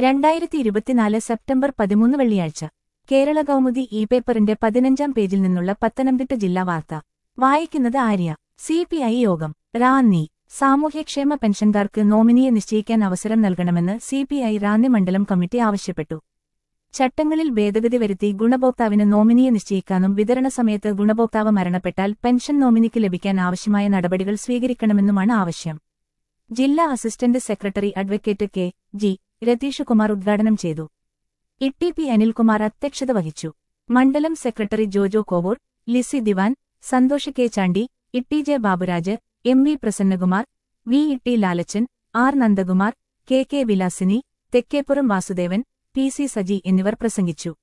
രണ്ടായിരത്തി ഇരുപത്തിനാല് സെപ്റ്റംബർ പതിമൂന്ന് വെള്ളിയാഴ്ച കേരള കൗമുദി ഇ പേപ്പറിന്റെ പതിനഞ്ചാം പേജിൽ നിന്നുള്ള പത്തനംതിട്ട ജില്ലാ വാർത്ത വായിക്കുന്നത് ആര്യ സി പി ഐ യോഗം റാന്നി സാമൂഹ്യക്ഷേമ പെൻഷൻകാർക്ക് നോമിനിയെ നിശ്ചയിക്കാൻ അവസരം നൽകണമെന്ന് സി പി ഐ റാന്നി മണ്ഡലം കമ്മിറ്റി ആവശ്യപ്പെട്ടു ചട്ടങ്ങളിൽ ഭേദഗതി വരുത്തി ഗുണഭോക്താവിന് നോമിനിയെ നിശ്ചയിക്കാനും വിതരണ സമയത്ത് ഗുണഭോക്താവ് മരണപ്പെട്ടാൽ പെൻഷൻ നോമിനിക്ക് ലഭിക്കാൻ ആവശ്യമായ നടപടികൾ സ്വീകരിക്കണമെന്നുമാണ് ആവശ്യം ജില്ലാ assistant secretary advocate K G Ratheesh Kumar ഉദ്ഘാടനം ചെയ്തു ഇട്ടി പി അനിൽകുമാർ അധ്യക്ഷത വഹിച്ചു മണ്ഡലം secretary Jojo Kovoor Lissy Diwan Santhosh K Chandy Itty J Baburaj M V Prasannakumar V Itty Lalachan R Nandakumar K K Vilasini Thekkeppuram Vasudevan P C Saji എന്നിവർ പ്രസംഗിച്ചു